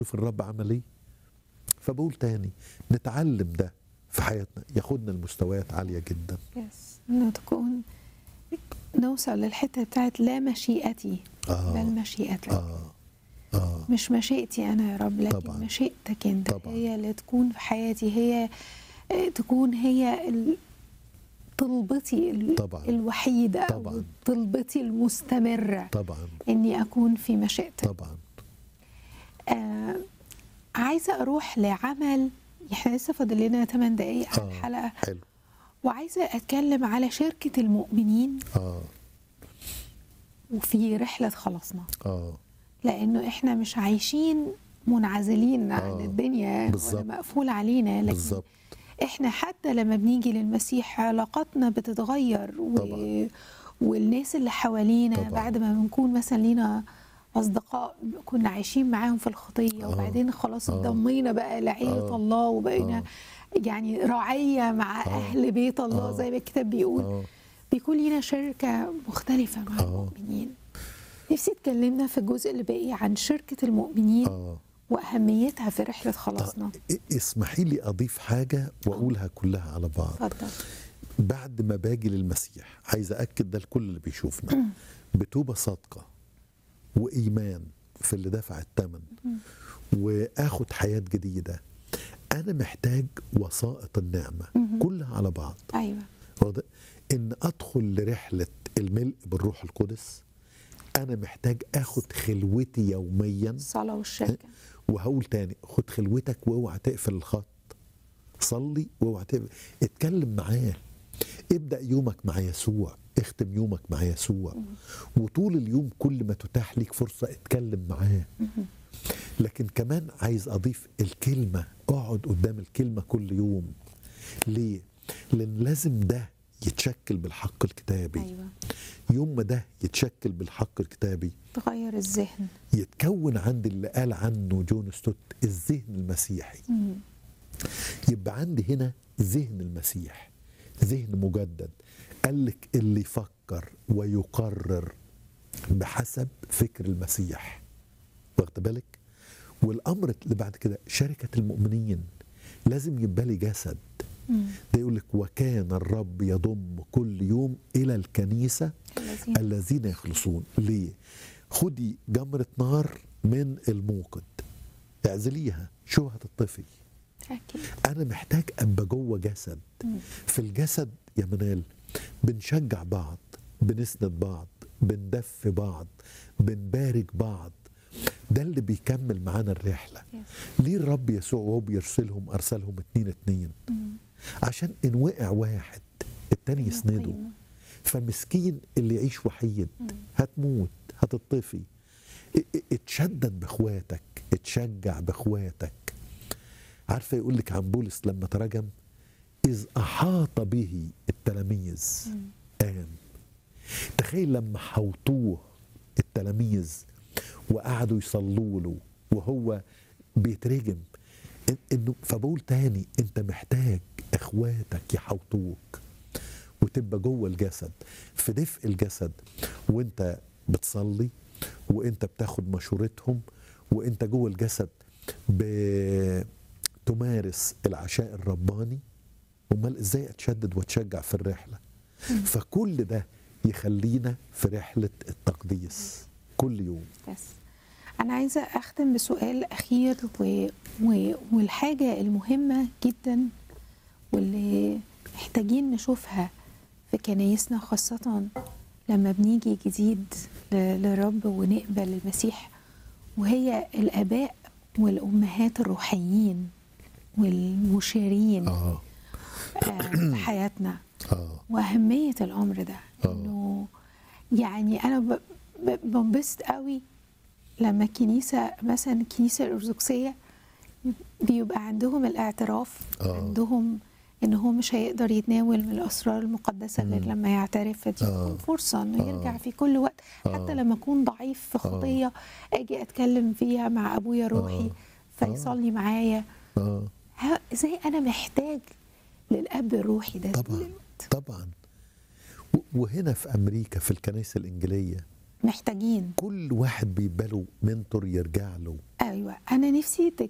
شوف الرب عمل ايه فبقول تاني نتعلم ده في حياتنا ياخدنا لمستويات عاليه جدا يس انه تكون نوصل للحته بتاعت لا مشيئتي اه بل مشيئتك اه اه مش مشيئتي انا يا رب لكن طبعاً. مشيئتك انت طبعاً. هي اللي تكون في حياتي هي آه، تكون هي ال- طلبتي ال- طبعاً. الوحيده او طبعاً. طلبتي المستمره طبعا اني اكون في مشيئتك طبعا آه عايزه اروح لعمل احنا لسه فاضل لنا 8 دقائق على آه. الحلقه حلو وعايزه اتكلم على شركه المؤمنين اه وفي رحله خلاصنا اه لانه احنا مش عايشين منعزلين عن آه، الدنيا ولا بالظبط. مقفول علينا لكن بالظبط احنا حتى لما بنيجي للمسيح علاقاتنا بتتغير و... طبعاً. والناس اللي حوالينا طبعاً. بعد ما بنكون مثلا لينا اصدقاء كنا عايشين معاهم في الخطيه آه. وبعدين خلاص آه. اتضمينا بقى لعيله آه. الله وبقينا آه. يعني رعيه مع آه. اهل بيت الله آه. زي ما الكتاب بيقول اه بيكون لينا شركه مختلفه مع آه. المؤمنين نفسي اتكلمنا في الجزء اللي باقي عن شركه المؤمنين اه واهميتها في رحله خلاصنا طب اسمحي لي اضيف حاجه واقولها كلها على بعض اتفضل بعد ما باجي للمسيح عايز أأكد ده لكل اللي بيشوفنا بتوبة صادقة وإيمان في اللي دفع الثمن وآخد حياة جديدة أنا محتاج وسائط النعمة كلها على بعض ايوه واضح؟ إن أدخل لرحلة الملء بالروح القدس أنا محتاج أخد خلوتي يوميا الصلاه والشركه وهقول تاني خد خلوتك واوعى تقفل الخط صلي واوعى تقفل اتكلم معاه ابدأ يومك مع يسوع اختم يومك مع يسوع وطول اليوم كل ما تتاح ليك فرصة اتكلم معاه لكن كمان عايز أضيف الكلمة اقعد قدام الكلمة كل يوم ليه؟ لأن لازم ده يتشكل بالحق الكتابي ايوه يوم ما ده يتشكل بالحق الكتابي تغير الذهن يتكون عندي اللي قال عنه جون ستوت الذهن المسيحي مم. يبقى عندي هنا ذهن المسيح ذهن مجدد قال لك اللي يفكر ويقرر بحسب فكر المسيح واخد بالك والامر اللي بعد كده شركه المؤمنين لازم يبقى لي جسد مم. ده يقول لك وكان الرب يضم كل يوم الى الكنيسه الذين الذين يخلصون ليه خدي جمرة نار من الموقد اعزليها شو هتطفي اكيد انا محتاج ابقى جوه جسد مم. في الجسد يا منال بنشجع بعض بنسند بعض بندفي بعض بنبارك بعض ده اللي بيكمل معانا الرحلة يس. ليه الرب يسوع وهو بيرسلهم أرسلهم اتنين اتنين مم. عشان إن وقع واحد التاني يسنده قيمة. فمسكين اللي يعيش وحيد مم. هتموت هتطفي ا- ا- اتشدد باخواتك اتشجع باخواتك عارفه يقول لك عن بولس لما ترجم اذ احاط به التلاميذ مم. قام تخيل لما حوطوه التلاميذ وقعدوا يصلوا له وهو بيترجم إن- انه فبقول تاني انت محتاج اخواتك يحوطوك وتبقى جوه الجسد في دفء الجسد وانت بتصلي وانت بتاخد مشورتهم وانت جوه الجسد بتمارس العشاء الرباني امال ازاي اتشدد واتشجع في الرحله فكل ده يخلينا في رحله التقديس كل يوم يس انا عايزه اختم بسؤال اخير و... و... والحاجه المهمه جدا واللي محتاجين نشوفها في كنايسنا خاصه لما بنيجي جديد ل... للرب ونقبل المسيح وهي الاباء والامهات الروحيين والمشيرين اه آه، في حياتنا اه واهميه الامر ده آه. انه يعني انا ب- ب- بنبسط قوي لما الكنيسه مثلا الكنيسه الارثوذكسيه بيبقى عندهم الاعتراف آه. عندهم ان هو مش هيقدر يتناول من الاسرار المقدسه غير مم. لما يعترف فدي آه. تكون فرصه انه آه. يرجع في كل وقت حتى آه. لما اكون ضعيف في خطيه اجي اتكلم فيها مع ابويا روحي آه. فيصلي معايا اه ها- ازاي انا محتاج للاب الروحي ده طبعا طبعا و- وهنا في امريكا في الكنائس الانجيليه محتاجين كل واحد بيبقى له منتور يرجع له ايوه انا نفسي